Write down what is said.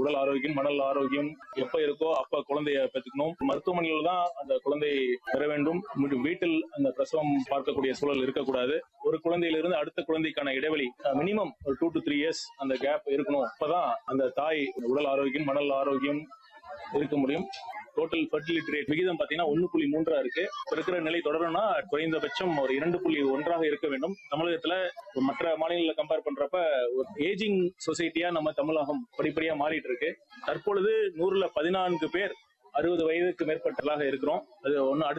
உடல் ஆரோக்கியம் மனல் ஆரோக்கியம் எப்ப இருக்கோ அப்ப குழந்தைய பெற்றுக்கணும் மருத்துவமனையில் தான் அந்த குழந்தை பெற வேண்டும் மீண்டும் வீட்டில் அந்த பிரசவம் பார்க்கக்கூடிய சூழல் இருக்கக்கூடாது ஒரு குழந்தையிலிருந்து அடுத்த குழந்தைக்கான இடைவெளி மினிமம் ஒரு டூ டு த்ரீ இயர்ஸ் அந்த கேப் இருக்கணும் அப்பதான் அந்த தாய் உடல் ஆரோக்கியம் மனல் ஆரோக்கியம் இருக்க முடியும் டோட்டல் ஃபர்டிலிட்டி ரேட் விகிதம் பாத்தீங்கன்னா ஒன்னு புள்ளி மூன்றா இருக்கு இப்ப இருக்கிற நிலை தொடரணும்னா குறைந்தபட்சம் ஒரு இரண்டு புள்ளி ஒன்றாக இருக்க வேண்டும் தமிழகத்துல மற்ற மாநிலங்களை கம்பேர் பண்றப்ப ஒரு ஏஜிங் சொசைட்டியா நம்ம தமிழகம் படிப்படியா மாறிட்டு இருக்கு தற்பொழுது நூறுல பதினான்கு பேர் அறுபது வயதுக்கு மேற்பட்டதாக இருக்கிறோம் அது ஒன்னு